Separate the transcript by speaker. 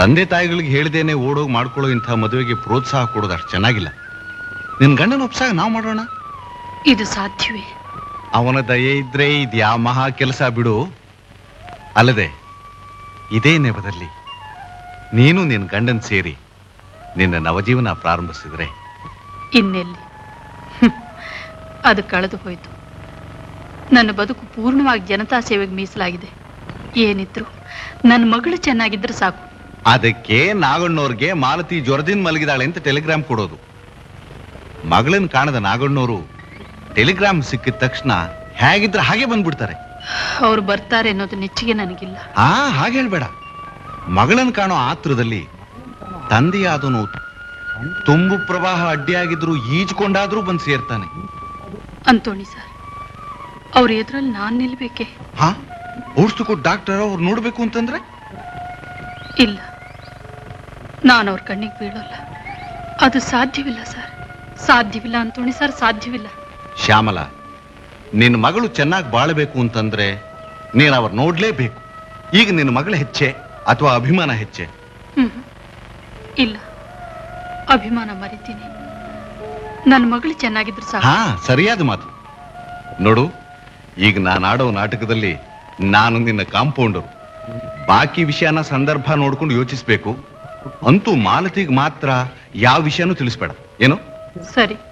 Speaker 1: ತಂದೆ ತಾಯಿಗಳಿಗೆ ಹೇಳ್ದೇನೆ ಓಡೋಗಿ ಮಾಡ್ಕೊಳ್ಳೋ ಇಂಥ ಮದುವೆಗೆ ಪ್ರೋತ್ಸಾಹ ಕೊಡೋದು ಅಷ್ಟು ಚೆನ್ನಾಗಿಲ್ಲ ನಿನ್ ಗಂಡನ ಒಪ್ಸಾಗ ನಾವು ಮಾಡೋಣ
Speaker 2: ಇದು ಸಾಧ್ಯವೇ
Speaker 1: ಅವನ ದಯೆ ಇದ್ರೆ ಇದು ಯಾವ ಮಹಾ ಕೆಲಸ ಬಿಡು ಅಲ್ಲದೆ ಇದೇ ನೆಪದಲ್ಲಿ ನೀನು ನಿನ್ನ ಗಂಡನ್ ಸೇರಿ ನಿನ್ನ ನವಜೀವನ ಪ್ರಾರಂಭಿಸಿದ್ರೆ
Speaker 2: ಇನ್ನೆಲ್ಲಿ ಹ್ಮ್. ಅದು ಕಳೆದು ಹೋಯ್ತು ನನ್ನ ಬದುಕು ಪೂರ್ಣವಾಗಿ ಜನತಾ ಸೇವೆಗೆ ಮೀಸಲಾಗಿದೆ ಏನಿದ್ರು ನನ್ನ ಮಗಳು ಚೆನ್ನಾಗಿದ್ರೆ ಸಾಕು
Speaker 1: ಅದಕ್ಕೆ ನಾಗಣ್ಣವ್ರಿಗೆ ಮಾಲತಿ ಜ್ವರದಿಂದ ಮಲಗಿದಾಳೆ ಅಂತ ಟೆಲಿಗ್ರಾಮ್ ಕೊಡೋದು ಮಗಳನ್ನ ಕಾಣದ ನಾಗಣ್ಣವರು ಟೆಲಿಗ್ರಾಮ್ ಸಿಕ್ಕಿದ ತಕ್ಷಣ ಹೇಗಿದ್ರೆ ಹಾಗೆ ಬಂದ್ಬಿಡ್ತಾರೆ
Speaker 2: ಅವ್ರು ಬರ್ತಾರೆ ಅನ್ನೋದು ನೆಚ್ಚಿಗೆ ನನಗಿಲ್ಲ
Speaker 1: ಆ ಹಾಗೆ ಹೇಳ್ಬೇಡ ಮಗಳನ್ನ ಕಾಣೋ ಆತ್ರದಲ್ಲಿ ತಂದೆಯಾದನು ತುಂಬು ಪ್ರವಾಹ ಅಡ್ಡಿಯಾಗಿದ್ರು ಈಜ್ಕೊಂಡಾದ್ರೂ ಬಂದು ಸೇರ್ತಾನೆ
Speaker 2: ಅಂತೋಣಿ ಸರ್ ಅವ್ರ ಎದುರಲ್ಲಿ ನಾನು ನಿಲ್ಬೇಕೆ
Speaker 1: ಹಾ ಔಷಧಿ ಕೊಟ್ಟು ಡಾಕ್ಟರ್ ಅವ್ರು ನೋಡ್ಬೇಕು ಅಂತಂದ್ರೆ
Speaker 2: ಇಲ್ಲ ನಾನು ಅವ್ರ ಕಣ್ಣಿಗೆ ಬೀಳೋಲ್ಲ ಅದು ಸಾಧ್ಯವಿಲ್ಲ ಸರ್ ಸಾಧ್ಯವಿಲ್ಲ ಅಂತೋಣಿ ಸರ್ ಸಾಧ್ಯವಿಲ್ಲ
Speaker 1: ಶ್ಯಾಮಲ ನಿನ್ನ ಮಗಳು ಚೆನ್ನಾಗಿ ಬಾಳಬೇಕು ಅಂತಂದ್ರೆ ನೀನು ಅವ್ರು ನೋಡ್ಲೇಬೇಕು ಈಗ ನಿನ್ನ ಮಗಳ ಹೆಚ್ಚೆ ಅಥವಾ ಅಭಿಮಾನ ಹೆಚ್ಚೆ
Speaker 2: ಹ್ಮ್ ಇಲ್ಲ ಅಭಿಮಾನ ಮರಿತೀನಿ ನನ್ನ ಮಗಳು ಚೆನ್ನಾಗಿದ್ರೆ ಸಾಕು
Speaker 1: ಹಾ ಸರಿಯಾದ ಮಾತು ನೋಡು ಈಗ ನಾನು ಆಡೋ ನಾಟಕದಲ್ಲಿ ನಾನು ನಿನ್ನ ಕಾಂಪೌಂಡರು ಬಾಕಿ ವಿಷಯನ ಸಂದರ್ಭ ನೋಡ್ಕೊಂಡು ಯೋಚಿಸ್ಬೇಕು ಅಂತೂ ಮಾಲತಿಗೆ ಮಾತ್ರ ಯಾವ ವಿಷಯನೂ ತಿಳಿಸ್ಬೇಡ ಏನು
Speaker 2: ಸರಿ